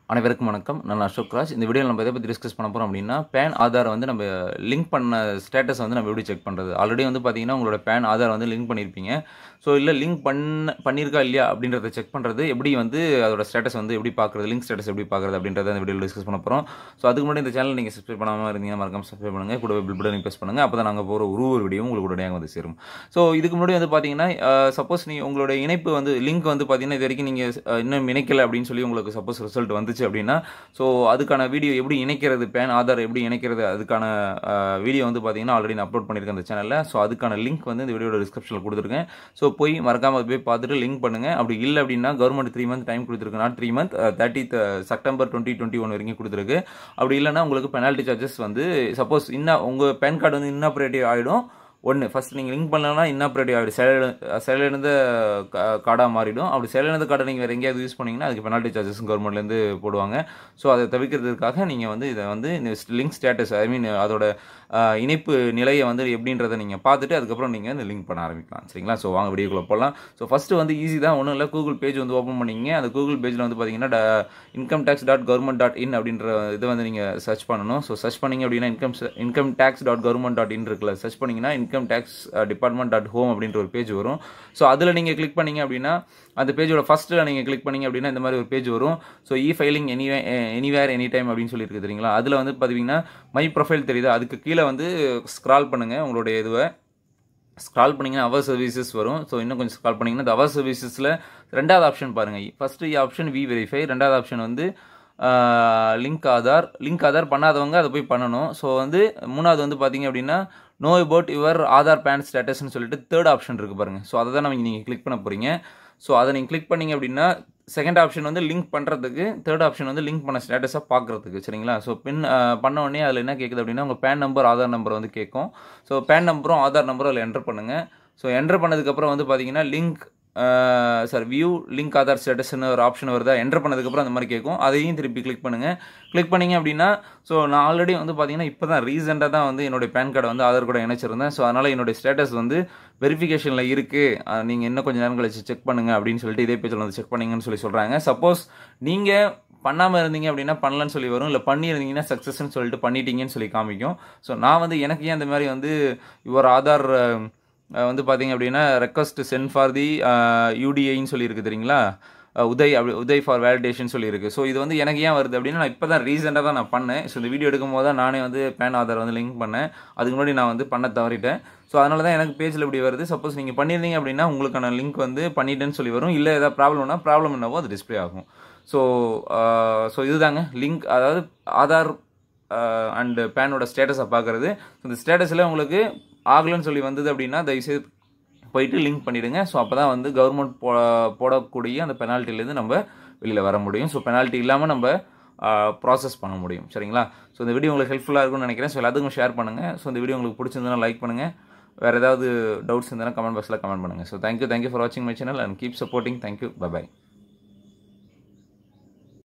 அனைவருக்கும் வணக்கம் நான் அசோக் ராஜ் இந்த வீடியோவில் நம்ம எதை பற்றி டிஸ்கஸ் பண்ண போகிறோம் அப்படின்னா பேன் ஆதார் வந்து நம்ம லிங்க் பண்ண ஸ்டேட்டஸ் வந்து நம்ம எப்படி செக் பண்ணுறது ஆல்ரெடி வந்து பார்த்தீங்கன்னா உங்களோட பேன் ஆதார் வந்து லிங்க் பண்ணியிருப்பீங்க ஸோ இல்லை லிங்க் பண்ண பண்ணியிருக்கா இல்லையா அப்படின்றத செக் பண்ணுறது எப்படி வந்து அதோட ஸ்டேட்டஸ் வந்து எப்படி பார்க்குறது லிங்க் ஸ்டேட்டஸ் எப்படி பார்க்குறது அப்படின்றத இந்த வீடியோவில் டிஸ்கஸ் பண்ண போகிறோம் ஸோ அதுக்கு முன்னாடி இந்த சேனல் நீங்கள் சப்ஸ்கிரைப் பண்ணாமல் இருந்தீங்கன்னா மறக்காம சப்ஸ்கிரைப் பண்ணுங்கள் கூட பில் பட்டன் ப்ரெஸ் பண்ணுங்கள் அப்போ தான் நாங்கள் போகிற ஒரு ஒரு வீடியோ உங்களுக்கு உடனே வந்து சேரும் ஸோ இதுக்கு முன்னாடி வந்து பார்த்தீங்கன்னா சப்போஸ் நீ உங்களோட இணைப்பு வந்து லிங்க் வந்து பார்த்தீங்கன்னா இது வரைக்கும் நீங்கள் இன்னும் இணைக்கல அப்படின்னு சொல்லி உங்களுக்கு சப்போஸ் ரிசல்ட் வந்துச்சு அப்படின்னா ஸோ அதுக்கான வீடியோ எப்படி இணைக்கிறது பேன் ஆதார் எப்படி இணைக்கிறது அதுக்கான வீடியோ வந்து பார்த்தீங்கன்னா ஆல்ரெடி நான் அப்லோட் பண்ணியிருக்கேன் அந்த சேனலில் ஸோ அதுக்கான லிங்க் வந்து இந்த வீடியோட டிஸ்கிரிப்ஷனில் கொடுத்துருக்கேன் ஸோ போய் மறக்காம போய் பார்த்துட்டு லிங்க் பண்ணுங்கள் அப்படி இல்லை அப்படின்னா கவர்மெண்ட் த்ரீ மந்த் டைம் கொடுத்துருக்கு not three month thirty September twenty twenty one வரைக்கும் கொடுத்துருக்கு அப்படி இல்லைன்னா உங்களுக்கு பெனால்ட்டி சார்ஜஸ் வந்து சப்போஸ் இன்னும் உங்கள் பேன் கார்டு வந்து இன்னாப்ரேட்டிவ் ஆகிடும் ஒன்று ஃபஸ்ட் நீங்கள் லிங்க் பண்ணலன்னா இன்னாப்ரேட்டிவ் ஆகிடும் செயல் செயலிழந்த கார்டாக மாறிடும் அப்படி செயலிழந்த கார்டை நீங்கள் வேறு எங்கேயாவது யூஸ் பண்ணிங்கன்னா அதுக்கு பெனால்ட்டி சார்ஜஸ் கவர்மெண்ட்லேருந்து போடுவாங்க ஸோ அதை தவிர்க்கிறதுக்காக நீங்கள் வந்து இதை வந்து இந்த லிங்க் ஸ்டேட்டஸ் ஐ மீன் அதோட இணைப்பு நிலையை வந்து எப்படின்றத நீங்கள் பார்த்துட்டு அதுக்கப்புறம் நீங்கள் இந்த லிங்க் பண்ண ஆரம்பிக்கலாம் சரிங்களா ஸோ வாங்க வீடியோக்குள்ளே போகலாம் ஸோ ஃபஸ்ட்டு வந்து ஈஸி தான் ஒன்றும் இல்லை கூகுள் பேஜ் வந்து ஓப்பன் பண்ணிங்க அந்த கூகுள் பேஜில் வந்து பார்த்தீங்கன்னா income tax dot government dot in அப்படின்ற இதை வந்து நீங்கள் சர்ச் பண்ணணும் ஸோ சர்ச் பண்ணிங்க அப்படின்னா income income tax dot government dot in இருக்குல்ல சர்ச் பண்ணிங்கன்னா income tax department dot home அப்படின்ற ஒரு பேஜ் வரும் ஸோ அதில் நீங்கள் கிளிக் பண்ணிங்க அப்படின்னா அந்த பேஜோட ஃபஸ்ட்டில் நீங்கள் கிளிக் பண்ணிங்க அப்படின்னா இந்த மாதிரி ஒரு பேஜ் வரும் so e filing anyway anywhere any time அப்படின்னு சொல்லியிருக்கு தெரியுங்களா அதில் வந்து பார்த்தீங்கன்னா மை ப்ரொஃபைல் தெரியுது அதுக்கு கீழே வந்து ஸ்க்ரால் பண்ணுங்கள் உங்களுடைய இதுவை ஸ்க்ரால் பண்ணிங்கன்னா அவர் சர்வீசஸ் வரும் ஸோ இன்னும் கொஞ்சம் ஸ்க்ரால் பண்ணிங்கன்னா இந்த அவர் சர்வீசஸில் ரெண்டாவது ஆப்ஷன் பாருங்கள் ஃபஸ்ட்டு ஆப்ஷன் வி வெரிஃபை ரெண்டாவது ஆப்ஷன் வந்து லிங்க் ஆதார் லிங்க் ஆதார் பண்ணாதவங்க அதை போய் பண்ணணும் ஸோ வந்து மூணாவது வந்து பார்த்தீங்க அப்படின்னா know about your Aadhaar PAN ஸ்டேட்டஸ்னு சொல்லிட்டு தேர்ட் ஆப்ஷன் இருக்குது பாருங்கள் ஸோ அதை தான் நம்ம நீங்கள் கிளிக் பண்ண போகிறீங்க ஸோ அதை நீங்கள் கிளிக் பண்ணிங்க அப்படின்னா செகண்ட் ஆப்ஷன் வந்து லிங்க் பண்ணுறதுக்கு தேர்ட் ஆப்ஷன் வந்து லிங்க் பண்ண ஸ்டேட்டஸாக பார்க்குறதுக்கு சரிங்களா ஸோ பின் பண்ண உடனே அதில் என்ன கேட்குது அப்படின்னா உங்கள் பேன் நம்பர் ஆதார் நம்பர் வந்து கேட்கும் ஸோ பேன் நம்பரும் ஆதார் நம்பரும் அதில் என்டர் பண்ணுங்கள் ஸோ என்டர் பண்ணதுக்கப்புறம் வந்து பார்த்தீங்கன்னா link sir view link Aadhaar ஸ்டேட்டஸ்னு ஒரு ஆப்ஷன் வருதா என்டர் பண்ணதுக்கப்புறம் அந்த மாதிரி கேட்கும் அதையும் திருப்பி கிளிக் பண்ணுங்கள் கிளிக் பண்ணிங்க அப்படின்னா ஸோ நான் ஆல்ரெடி வந்து பார்த்தீங்கன்னா இப்போ தான் ரீசெண்டாக தான் வந்து என்னுடைய பேன் கார்டை வந்து ஆதார் கூட இணைச்சிருந்தேன் ஸோ அதனால் என்னுடைய ஸ்டேட்டஸ் வந்து வெரிஃபிகேஷனில் இருக்குது நீங்கள் இன்னும் கொஞ்சம் நேரம் கழிச்சு செக் பண்ணுங்கள் அப்படின்னு சொல்லிட்டு இதே பேஜில் வந்து செக் பண்ணுங்கன்னு சொல்லி சொல்கிறாங்க சப்போஸ் நீங்கள் பண்ணாமல் இருந்தீங்க அப்படின்னா பண்ணலன்னு சொல்லி வரும் இல்லை பண்ணியிருந்தீங்கன்னா சக்ஸஸ்ன்னு சொல்லிட்டு பண்ணிட்டீங்கன்னு சொல்லி காமிக்கும் ஸோ நான் வந்து எனக்கு ஏன் இந்த மாதிரி வந்து இவர் ஆதார் வந்து பார்த்தீங்க அப்படின்னா ரெக்வஸ்ட் சென்ட் ஃபார் தி யூடிஐன்னு சொல்லியிருக்கு தெரியுங்களா உதய் அப்படி உதய் ஃபார் வேலிடேஷன் சொல்லியிருக்கு ஸோ இது வந்து எனக்கு ஏன் வருது அப்படின்னா நான் இப்போ தான் ரீசெண்டாக தான் நான் பண்ணேன் ஸோ இந்த வீடியோ எடுக்கும் போது தான் நானே வந்து பேன் ஆதார் வந்து லிங்க் பண்ணேன் அதுக்கு முன்னாடி நான் வந்து பண்ண தவறிட்டேன் ஸோ அதனால தான் எனக்கு பேஜில் இப்படி வருது சப்போஸ் நீங்கள் பண்ணியிருந்தீங்க அப்படின்னா உங்களுக்கான லிங்க் வந்து பண்ணிட்டேன்னு சொல்லி வரும் இல்லை ஏதாவது ப்ராப்ளம்னா ப்ராப்ளம் என்னவோ அது டிஸ்பிளே ஆகும் ஸோ ஸோ இதுதாங்க லிங்க் அதாவது ஆதார் அண்டு பேனோட ஸ்டேட்டஸை பார்க்குறது இந்த ஸ்டேட்டஸில் உங்களுக்கு ஆகலன்னு சொல்லி வந்தது அப்படின்னா தயவுசெய்து போயிட்டு லிங்க் பண்ணிவிடுங்க ஸோ அப்போ தான் வந்து கவர்மெண்ட் போ போடக்கூடிய அந்த பெனால்ட்டிலேருந்து நம்ம வெளியில் வர முடியும் ஸோ பெனால்ட்டி இல்லாமல் நம்ம ப்ராசஸ் பண்ண முடியும் சரிங்களா ஸோ இந்த வீடியோ உங்களுக்கு ஹெல்ப்ஃபுல்லாக இருக்கும்னு நினைக்கிறேன் ஸோ எல்லாத்துக்கும் ஷேர் பண்ணுங்கள் ஸோ இந்த வீடியோ உங்களுக்கு பிடிச்சிருந்தா லைக் பண்ணுங்கள் வேறு ஏதாவது டவுட்ஸ் இருந்தாலும் கமெண்ட் பாக்ஸில் கமெண்ட் பண்ணுங்கள் ஸோ தேங்க்யூ தேங்க்யூ ஃபார் வாட்சிங் my channel and keep supporting thank you by